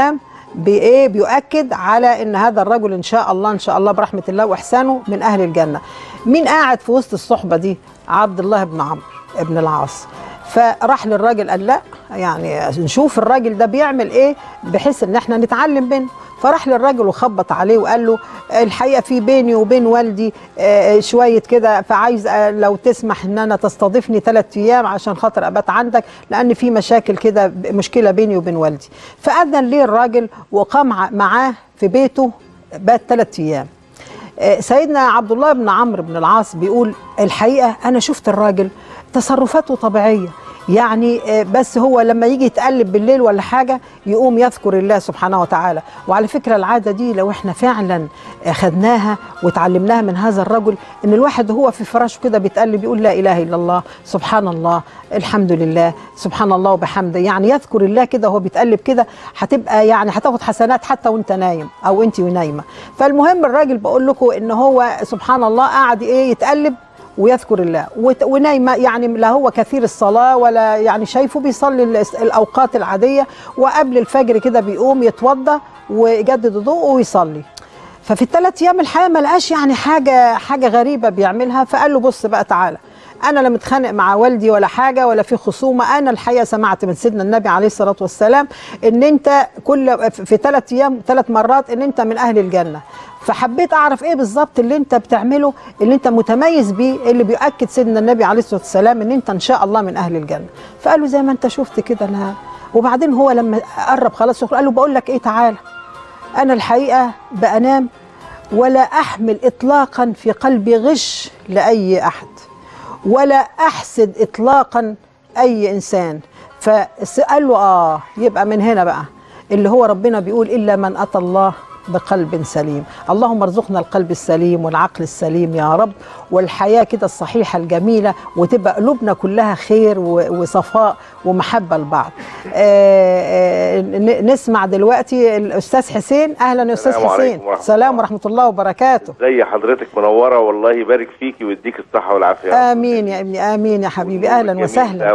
بايه بيؤكد على ان هذا الرجل ان شاء الله ان شاء الله برحمه الله واحسانه من اهل الجنه مين قاعد في وسط الصحبه دي عبد الله بن عمرو بن العاص فراح للراجل قال لا يعني نشوف الراجل ده بيعمل ايه بحيث ان احنا نتعلم منه فراح للراجل وخبط عليه وقال له الحقيقه في بيني وبين والدي آه، شويه كده فعايز آه، لو تسمح ان انا تستضيفني ثلاث ايام عشان خاطر ابات عندك لان في مشاكل كده ب- مشكله بيني وبين والدي فاذن ليه الراجل وقام ع- معاه في بيته بات ثلاث ايام آه، سيدنا عبد الله بن عمرو بن العاص بيقول الحقيقه انا شفت الراجل تصرفاته طبيعيه يعني آه، بس هو لما يجي يتقلب بالليل ولا حاجه يقوم يذكر الله سبحانه وتعالى وعلى فكره العاده دي لو احنا فعلا آه، خدناها وتعلمناها من هذا الرجل ان الواحد هو في فراشه كده بيتقلب يقول لا اله الا الله سبحان الله الحمد لله سبحان الله وبحمده يعني يذكر الله كده وهو بيتقلب كده هتبقى يعني هتاخد حسنات حتى وانت نايم او انت ونايمه فالمهم الراجل بقول لكم ان هو سبحان الله قاعد ايه يتقلب ويذكر الله وت- ونايمة يعني لا هو كثير الصلاة ولا يعني شايفه بيصلي الاس- الأوقات العادية وقبل الفجر كده بيقوم يتوضى ويجدد ضوءه ويصلي ففي الثلاث أيام الحقيقة ما لقاش يعني حاجة حاجة غريبة بيعملها فقال له بص بقى تعالى انا لا متخانق مع والدي ولا حاجه ولا في خصومه انا الحقيقه سمعت من سيدنا النبي عليه الصلاه والسلام ان انت كل في ثلاث ايام ثلاث مرات ان انت من اهل الجنه فحبيت اعرف ايه بالظبط اللي انت بتعمله اللي انت متميز بيه اللي بيؤكد سيدنا النبي عليه الصلاه والسلام ان انت ان شاء الله من اهل الجنه فقال له زي ما انت شفت كده انا وبعدين هو لما قرب خلاص يخرج، قال له بقول لك ايه تعالى انا الحقيقه بانام ولا احمل اطلاقا في قلبي غش لاي احد ولا احسد اطلاقا اي انسان فقال له اه يبقى من هنا بقى اللي هو ربنا بيقول الا من اتى الله بقلب سليم اللهم ارزقنا القلب السليم والعقل السليم يا رب والحياة كده الصحيحة الجميلة وتبقى قلوبنا كلها خير و- وصفاء ومحبة لبعض آه، آه، ن- نسمع دلوقتي الأستاذ حسين أهلا يا أستاذ السلام حسين عليكم ورحمة سلام ورحمة الله وبركاته زي حضرتك منوره والله يبارك فيكي ويديك الصحه والعافيه آمين يا ابني آمين يا حبيبي أهلا وسهلا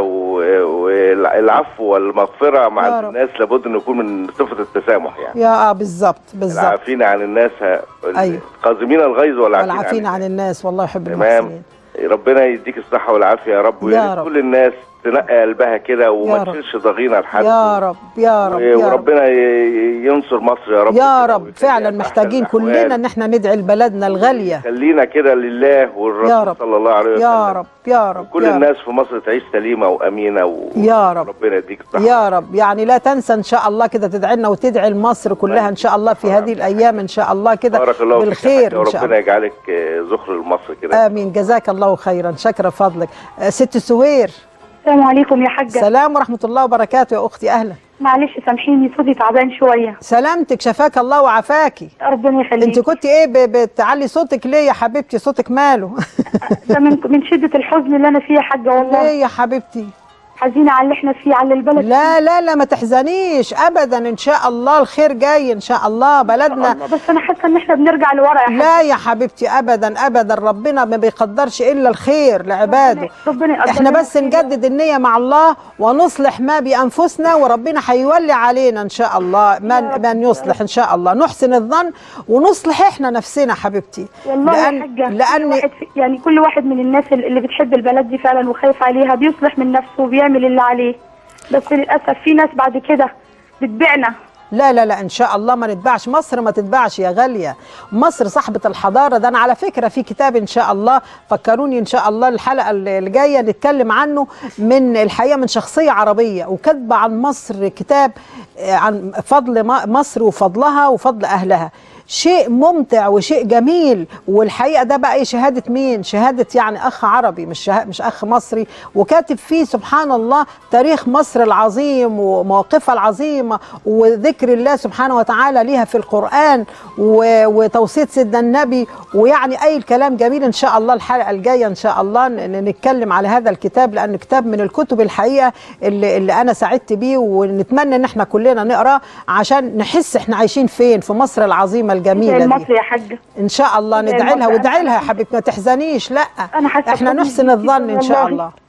والعفو والمغفره مع يا رب. الناس لابد انه يكون من صفه التسامح يعني يا اه بالظبط بالظبط العافين عن الناس أيوة. قاذمين الغيظ والعافين عن والعافين عن الناس والله يحب تمام المحسنين ربنا يديك الصحه والعافيه يا رب يا ويا ريت رب. كل الناس تنقي قلبها كده يا وما رب. تشيلش ضغينه لحد يا رب يا رب و- يا رب وربنا ي- ينصر مصر يا رب يا رب فعلا محتاجين كلنا ان احنا ندعي لبلدنا الغاليه خلينا كده لله يا والرسول رب. صلى الله عليه وسلم يا رب يا رب كل يا رب. الناس في مصر تعيش سليمه وامينه و... يا رب ربنا يديك الصحه يا رب يعني لا تنسى ان شاء الله كده تدعي لنا وتدعي لمصر كلها ان شاء الله في هذه الايام ان شاء الله كده بارك الله فيك يا بالخير حاجة، ان شاء وربنا الله يجعلك آه، ذخر لمصر كده امين جزاك الله خيرا شكرا فضلك آه، ست سهير السلام عليكم يا حاجة سلام ورحمه الله وبركاته يا اختي اهلا معلش سامحيني صوتي تعبان شوية سلامتك شفاك الله وعافاكي ربنا يخليك انت كنت ايه ب- بتعلي صوتك ليه يا حبيبتي صوتك ماله ده من من شدة الحزن اللي أنا فيه يا حاجة والله ليه يا حبيبتي حزينة على اللي احنا فيه على البلد لا لا لا ما تحزنيش ابدا ان شاء الله الخير جاي ان شاء الله بلدنا بس أنا حاسة إن احنا بنرجع لورا يا حاجة لا يا حبيبتي ابدا ابدا ربنا ما بيقدرش الا الخير لعباده ربنا يقدر احنا لنا بس نجدد النية مع الله ونصلح ما بانفسنا وربنا هيولي علينا ان شاء الله من من يصلح ان شاء الله نحسن الظن ونصلح احنا نفسنا حبيبتي والله يا حاجة لان كل واحد في- يعني كل واحد من الناس اللي بتحب البلد دي فعلا وخايف عليها بيصلح من نفسه وبيعمل اللي عليه بس للأسف في ناس بعد كده بتبيعنا لا لا لا ان شاء الله ما نتباعش مصر ما تتباعش يا غاليه مصر صاحبه الحضاره ده انا على فكره في كتاب ان شاء الله فكروني ان شاء الله الحلقه اللي جايه نتكلم عنه من الحقيقه من شخصيه عربيه وكاتبه عن مصر كتاب آه، عن فضل م- مصر وفضلها وفضل اهلها شيء ممتع وشيء جميل والحقيقه ده بقى ايه شهاده مين شهاده يعني اخ عربي مش شه... مش اخ مصري وكاتب فيه سبحان الله تاريخ مصر العظيم ومواقفها العظيمه وذكر الله سبحانه وتعالى ليها في القران و... وتوصيه سيدنا النبي ويعني اي الكلام جميل ان شاء الله الحلقه الجايه ان شاء الله ن- نتكلم على هذا الكتاب لان كتاب من الكتب الحقيقه اللي, اللي انا سعدت بيه ونتمنى ان احنا كلنا نقراه عشان نحس احنا عايشين فين في مصر العظيمه الجميله دي مصر يا حاجة ان شاء الله زي ندعي لها المصر. وادعي لها يا حبيبتي ما تحزنيش لا أنا حاسة احنا بحزن نحسن الظن ان شاء والله. الله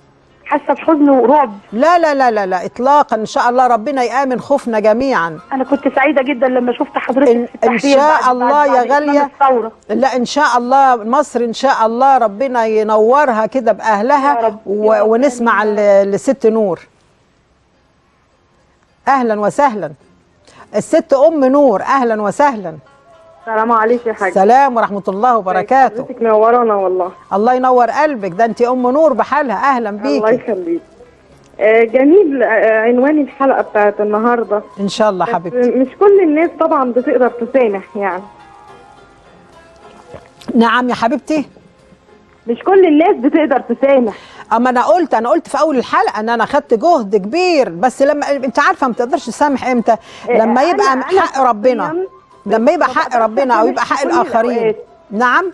حاسه بحزن ورعب لا لا لا لا لا اطلاقا ان شاء الله ربنا يامن خوفنا جميعا انا كنت سعيده جدا لما شفت حضرتك إن, في ان التحرير شاء بعد- الله بعد- يا بعد إتمام غاليه الثوره لا ان شاء الله مصر ان شاء الله ربنا ينورها كده باهلها و... ونسمع ل- لست نور اهلا وسهلا الست ام نور اهلا وسهلا السلام عليكم يا حاج سلام ورحمه الله وبركاته حضرتك منورانا والله الله ينور قلبك ده انت ام نور بحالها اهلا الله بيكي يخليك آه، جميل آه، عنوان الحلقه بتاعت النهارده ان شاء الله بس حبيبتي مش كل الناس طبعا بتقدر تسامح يعني نعم يا حبيبتي مش كل الناس بتقدر تسامح اما انا قلت انا قلت في اول الحلقه ان انا خدت جهد كبير بس لما انت عارفه ما تقدرش تسامح امتى لما أنا- يبقى أنا حق ربنا لما يبقى حق ربنا او يبقى حق في كل الاخرين الأوقات. نعم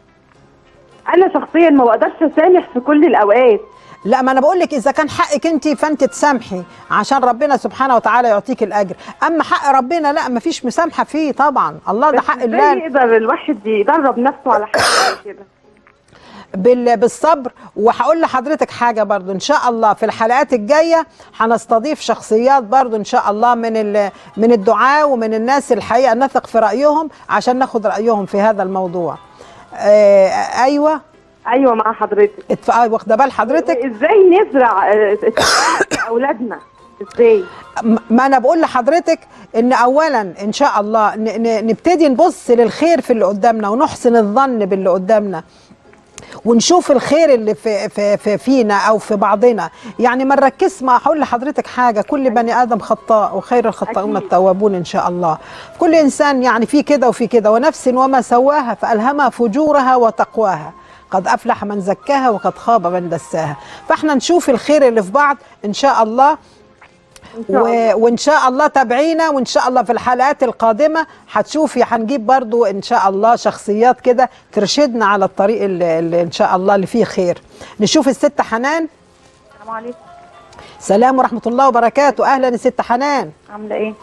انا شخصيا ما بقدرش اسامح في كل الاوقات لا ما انا بقول لك اذا كان حقك انت فانت تسامحي عشان ربنا سبحانه وتعالى يعطيك الاجر اما حق ربنا لا ما فيش مسامحه فيه طبعا الله ده بس حق ازاي الله يقدر الواحد يدرب نفسه على حاجه زي كده بال- بالصبر وهقول لحضرتك حاجه برضو ان شاء الله في الحلقات الجايه هنستضيف شخصيات برضو ان شاء الله من ال- من الدعاة ومن الناس الحقيقه نثق في رايهم عشان ناخد رايهم في هذا الموضوع آه ايوه ايوه مع حضرتك اتف- آه، واخده بال حضرتك ازاي نزرع آه، في اولادنا ازاي م- ما انا بقول لحضرتك ان اولا ان شاء الله ن- ن- نبتدي نبص للخير في اللي قدامنا ونحسن الظن باللي قدامنا ونشوف الخير اللي في, في, في فينا او في بعضنا يعني ما نركز ما هقول لحضرتك حاجه كل بني ادم خطاء وخير الخطاؤون التوابون ان شاء الله كل انسان يعني في كده وفي كده ونفس وما سواها فالهمها فجورها وتقواها قد افلح من زكاها وقد خاب من دساها فاحنا نشوف الخير اللي في بعض ان شاء الله و... وان شاء الله تابعينا وان شاء الله في الحلقات القادمه هتشوفي هنجيب برضو ان شاء الله شخصيات كده ترشدنا على الطريق اللي, اللي ان شاء الله اللي فيه خير نشوف الست حنان السلام عليكم سلام ورحمه الله وبركاته اهلا يا ست حنان عامله ايه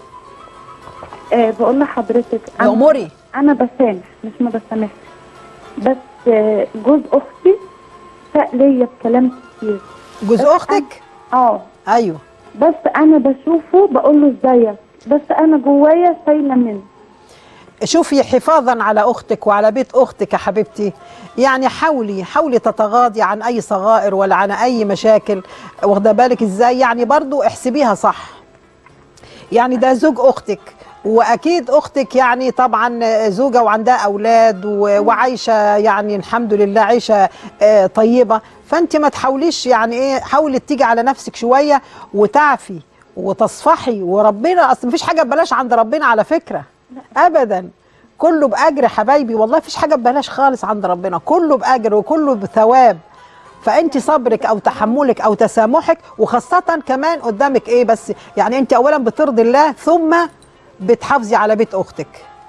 آه بقول لحضرتك أنا- أموري. انا بسامح مش ما بسامحش بس آه جوز اختي ساء ليا بكلام كتير جوز بس اختك أنا- اه ايوه بس انا بشوفه بقول له ازيك بس انا جوايا شايله منه شوفي حفاظا على اختك وعلى بيت اختك يا حبيبتي يعني حاولي حاولي تتغاضي عن اي صغائر ولا عن اي مشاكل واخده بالك ازاي يعني برضو احسبيها صح يعني ده زوج اختك واكيد اختك يعني طبعا زوجه وعندها اولاد و- وعايشه يعني الحمد لله عيشه آه، طيبه فانت ما تحاوليش يعني ايه حاولي تيجي على نفسك شويه وتعفي وتصفحي وربنا اصل مفيش حاجه ببلاش عند ربنا على فكره ابدا كله باجر يا حبايبي والله مفيش حاجه ببلاش خالص عند ربنا كله باجر وكله بثواب فانت صبرك او تحملك او تسامحك وخاصه كمان قدامك ايه بس يعني انت اولا بترضي الله ثم بتحافظي على بيت اختك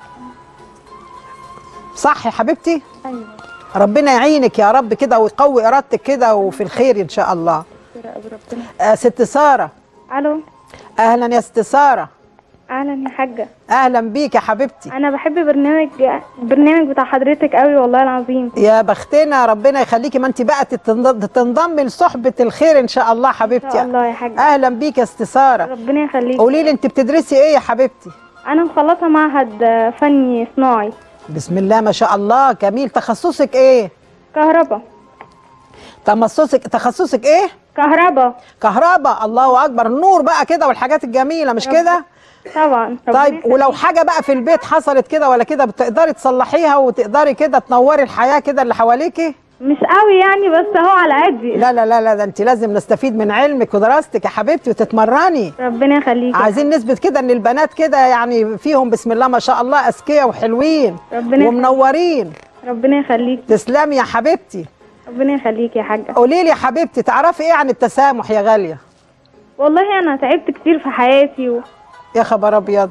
صح يا حبيبتي ايوه ربنا يعينك يا رب كده ويقوي ارادتك كده وفي الخير ان شاء الله ربنا آه ست ساره الو اهلا يا ست ساره اهلا يا حاجه اهلا بيك يا حبيبتي انا بحب برنامج البرنامج بتاع حضرتك قوي والله العظيم يا بختنا ربنا يخليكي ما انت بقى تتنض- تنضمي لصحبه الخير ان شاء الله حبيبتي ان شاء الله يا حاجه اهلا بيك يا ست ساره ربنا يخليك قولي لي انت بتدرسي ايه يا حبيبتي انا مخلصه معهد فني صناعي بسم الله ما شاء الله جميل تخصصك ايه كهرباء تخصصك تخصصك ايه كهرباء كهرباء الله اكبر النور بقى كده والحاجات الجميله مش رب- كده طبعا طيب ولو حاجه بقى في البيت حصلت كده ولا كده بتقدري تصلحيها وتقدري كده تنوري الحياه كده اللي حواليكي مش قوي يعني بس اهو على قدي لا لا لا لا ده انت لازم نستفيد من علمك ودراستك يا حبيبتي وتتمرني ربنا يخليك عايزين نثبت كده ان البنات كده يعني فيهم بسم الله ما شاء الله اذكياء وحلوين ربنا ومنورين ربنا يخليك تسلمي يا حبيبتي ربنا يخليك يا حاجه قولي لي يا حبيبتي تعرفي ايه عن التسامح يا غاليه والله انا تعبت كتير في حياتي و... يا خبر ابيض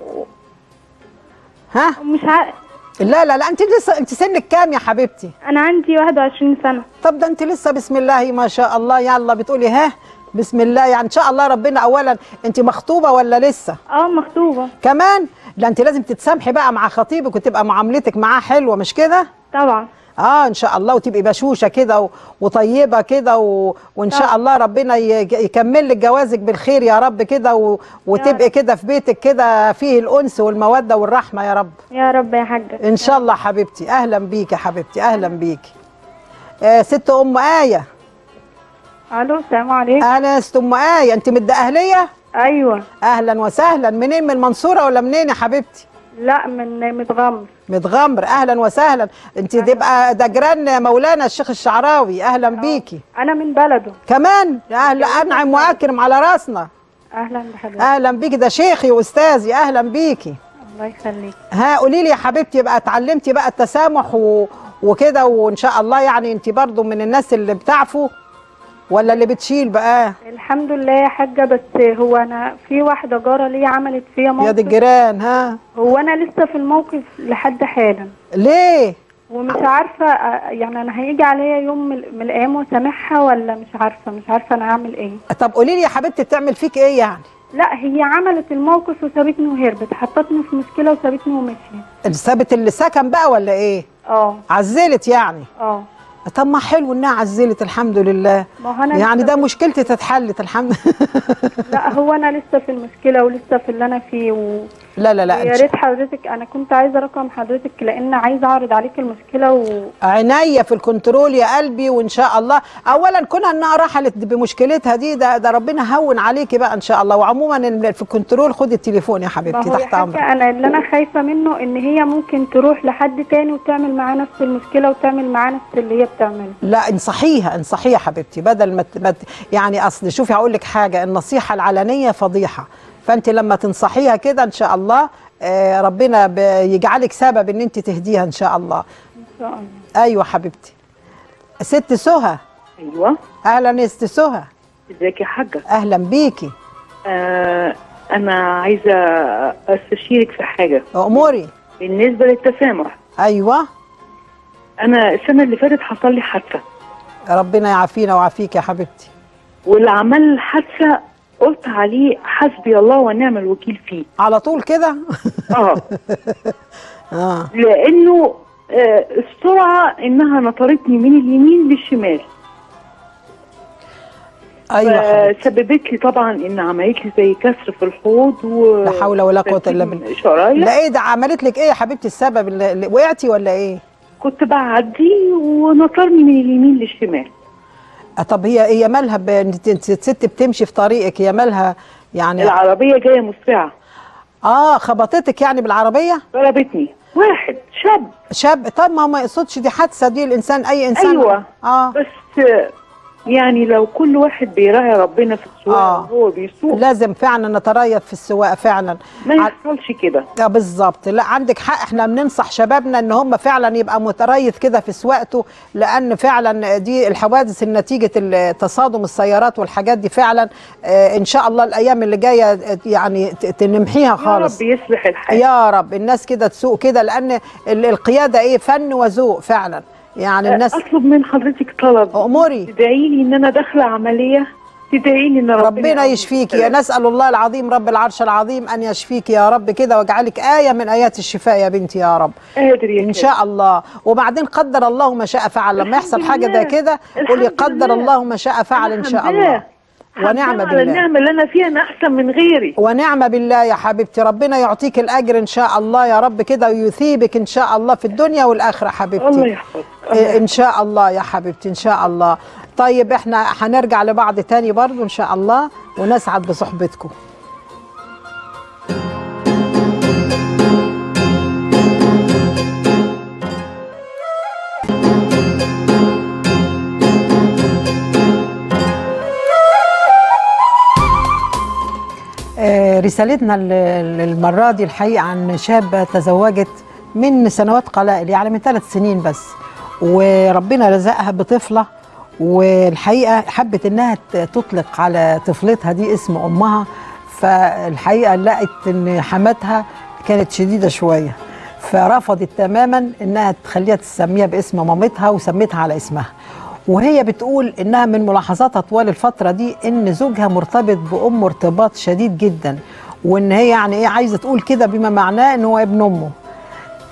ها مش ع... لا لا لا انت لسه انت سنك كام يا حبيبتي انا عندي 21 سنه طب ده انت لسه بسم الله ما شاء الله يلا بتقولي ها بسم الله يعني ان شاء الله ربنا اولا انت مخطوبه ولا لسه اه مخطوبه كمان لا انت لازم تتسامحي بقى مع خطيبك وتبقى معاملتك معاه حلوه مش كده طبعا اه ان شاء الله وتبقي بشوشه كده و- وطيبه كده و... وان شاء طبعا. الله ربنا ي... يكمل لك جوازك بالخير يا رب كده و... وتبقي كده في بيتك كده فيه الانس والموده والرحمه يا رب يا رب يا حاجة ان شاء الله حبيبتي اهلا بيكي يا حبيبتي اهلا بيكي آه ست ام ايه الو السلام عليكم اهلا يا ست ام ايه انت من الدقهليه ايوه اهلا وسهلا منين من المنصوره ولا منين يا حبيبتي لا من متغمر متغمر اهلا وسهلا انت تبقى ده جيران مولانا الشيخ الشعراوي اهلا بيكي انا من بلده كمان اهلا انعم واكرم على راسنا اهلا بحضرتك اهلا بيكي ده شيخي واستاذي اهلا بيكي الله يخليك ها قولي لي يا حبيبتي بقى اتعلمتي بقى التسامح و... وكده وان شاء الله يعني انت برضو من الناس اللي بتعفو ولا اللي بتشيل بقى الحمد لله يا حاجة بس هو انا في واحدة جارة ليا عملت فيا موقف يا دي الجيران ها هو انا لسه في الموقف لحد حالا ليه ومش عارفة آه، يعني انا هيجي عليا يوم من من الايام واسامحها ولا مش عارفة مش عارفة انا هعمل ايه طب قولي لي يا حبيبتي بتعمل فيك ايه يعني لا هي عملت الموقف وسابتني وهربت حطتني في مشكلة وسابتني ومشيت سابت اللي سكن بقى ولا ايه اه عزلت يعني اه طب ما حلو انها عزلت الحمد لله ما هو أنا يعني لسه ده في- مشكلتي تتحلت الحمد لا هو انا لسه في المشكله ولسه في اللي انا فيه و... لا لا لا يا إن ريت حضرتك انا كنت عايزه رقم حضرتك لان عايزه اعرض عليك المشكله و... عينيا في الكنترول يا قلبي وان شاء الله اولا كونها انها رحلت بمشكلتها دي ده, ده ربنا هون عليكي بقى ان شاء الله وعموما إن في الكنترول خدي التليفون يا ما حبيبتي هو يا تحت امرك حاجه انا اللي انا خايفه منه ان هي ممكن تروح لحد تاني وتعمل معاه نفس المشكله وتعمل معاه نفس اللي هي بتعمله لا انصحيها انصحيها حبيبتي بدل ما ت- ما ت- يعني اصل شوفي هقول لك حاجه النصيحه العلنيه فضيحه فانت لما تنصحيها كده ان شاء الله آه، ربنا ب- يجعلك سبب ان انت تهديها ان شاء الله ان شاء الله ايوه حبيبتي ست سهى ايوه اهلا يا ست سهى ازيك يا حاجه اهلا بيكي آه انا عايزه استشيرك في حاجه اموري بالنسبه للتسامح ايوه انا السنه اللي فاتت حصل لي حادثه ربنا يعافينا ويعافيك يا حبيبتي واللي عمل الحادثه قلت عليه حسبي الله ونعم الوكيل فيه على طول كده اه اه لانه آه السرعه انها نطرتني من اليمين للشمال ايوه سببت لي طبعا ان عملت لي زي كسر في الحوض و لا حول ولا قوه الا بالله شرايح لا ايه ده عملت لك ايه يا حبيبتي السبب اللي اللي وقعتي ولا ايه كنت بعدي ونطرني من اليمين للشمال آه، طب هي هي مالها ب- انت انت ست بتمشي في طريقك هي مالها يعني العربيه جايه مسرعه اه خبطتك يعني بالعربيه ضربتني واحد شاب شاب طب ما هو ما يقصدش دي حادثه دي الانسان اي انسان ايوه اه بس يعني لو كل واحد بيراعي ربنا في السواقه آه. وهو بيسوق لازم فعلا نتريث في السواقه فعلا ما يحصلش كده اه بالظبط لا عندك حق احنا بننصح شبابنا ان هم فعلا يبقى متريث كده في سواقته لان فعلا دي الحوادث نتيجه ال- تصادم السيارات والحاجات دي فعلا اه ان شاء الله الايام اللي جايه اه، يعني ت- تنمحيها يا خالص رب يصلح الحال يا رب الناس كده تسوق كده لان ال- القياده ايه فن وذوق فعلا يعني الناس اطلب من حضرتك طلب اموري تدعي لي ان انا داخله عمليه تدعي لي ان ربنا, ربنا يشفيك يا نسأل الله العظيم رب العرش العظيم أن يشفيك يا رب كده واجعلك آية من آيات الشفاء يا بنتي يا رب قادر يا إن شاء الله وبعدين قدر الله ما شاء فعل لما يحصل حاجة زي لله. كده قولي الحمد قدر لله. الله ما شاء فعل إن شاء حمداه. الله ونعم حمداه على بالله النعمه اللي انا فيها انا احسن من غيري ونعم بالله يا حبيبتي ربنا يعطيك الأجر إن شاء الله يا رب كده ويثيبك إن شاء الله في الدنيا والآخرة حبيبتي الله يحفظك إيه، ان شاء الله يا حبيبتي ان شاء الله طيب احنا هنرجع لبعض تاني برضو ان شاء الله ونسعد بصحبتكم آه، رسالتنا ل- للمرة دي الحقيقة عن شابة تزوجت من سنوات قلائل يعني من ثلاث سنين بس وربنا رزقها بطفلة والحقيقة حبت انها ت- تطلق على طفلتها دي اسم امها فالحقيقة لقت ان حماتها كانت شديدة شوية فرفضت تماما انها تخليها تسميها باسم مامتها وسميتها على اسمها وهي بتقول انها من ملاحظاتها طوال الفتره دي ان زوجها مرتبط بامه ارتباط شديد جدا وان هي يعني ايه عايزه تقول كده بما معناه ان هو ابن امه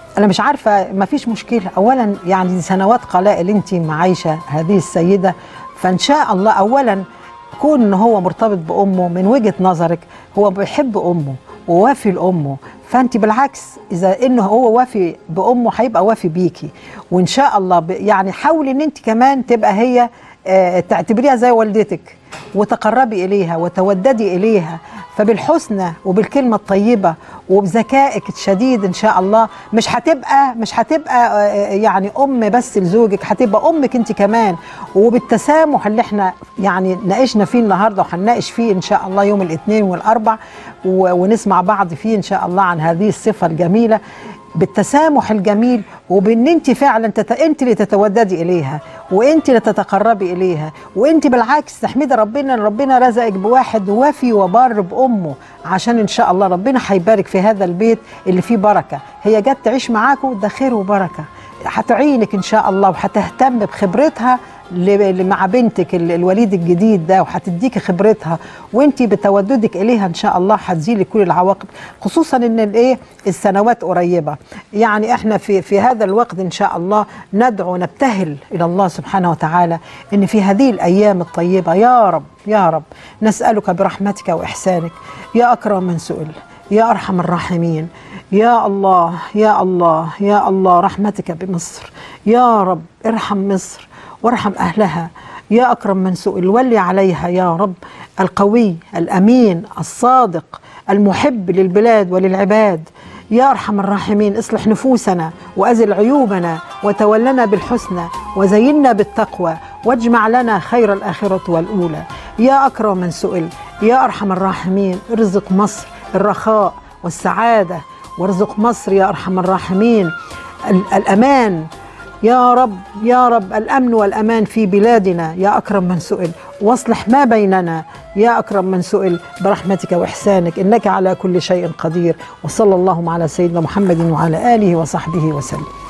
انا مش عارفه ما فيش مشكله اولا يعني دي سنوات قلائل انت معايشه هذه السيده فان شاء الله اولا كون ان هو مرتبط بامه من وجهه نظرك هو بيحب امه ووافي لامه فانت بالعكس اذا انه هو وافي بامه هيبقى وافي بيكي وان شاء الله ب- يعني حاولي ان انت كمان تبقى هي آه، تعتبريها زي والدتك وتقربي اليها وتوددي اليها فبالحسنى وبالكلمه الطيبه وبذكائك الشديد ان شاء الله مش هتبقى مش هتبقى آه، يعني ام بس لزوجك هتبقى امك انت كمان وبالتسامح اللي احنا يعني ناقشنا فيه النهارده وهنناقش فيه ان شاء الله يوم الاثنين والاربع و- ونسمع بعض فيه ان شاء الله عن هذه الصفه الجميله بالتسامح الجميل وبان انت فعلا تت... انت اللي تتوددي اليها وانت اللي تتقربي اليها وانت بالعكس تحمدي ربنا ان ربنا رزقك بواحد وفي وبار بامه عشان ان شاء الله ربنا هيبارك في هذا البيت اللي فيه بركه هي جت تعيش معاكم ده خير وبركه هتعينك ان شاء الله وهتهتم بخبرتها ل- ل- مع بنتك ال- الوليد الجديد ده وهتديكي خبرتها وانت بتوددك اليها ان شاء الله هتزيلي كل العواقب خصوصا ان الايه السنوات قريبه يعني احنا في في هذا الوقت ان شاء الله ندعو نبتهل الى الله سبحانه وتعالى ان في هذه الايام الطيبه يا رب يا رب نسالك برحمتك واحسانك يا اكرم من سئل يا ارحم الراحمين يا الله يا الله يا الله رحمتك بمصر يا رب ارحم مصر وارحم اهلها يا اكرم من سئل ولي عليها يا رب القوي الامين الصادق المحب للبلاد وللعباد يا ارحم الراحمين اصلح نفوسنا وازل عيوبنا وتولنا بالحسنى وزينا بالتقوى واجمع لنا خير الاخره والاولى يا اكرم من سئل يا ارحم الراحمين ارزق مصر الرخاء والسعاده وارزق مصر يا ارحم الراحمين ال- الامان يا رب يا رب الامن والامان في بلادنا يا اكرم من سئل واصلح ما بيننا يا اكرم من سئل برحمتك واحسانك انك على كل شيء قدير وصلى اللهم على سيدنا محمد وعلى اله وصحبه وسلم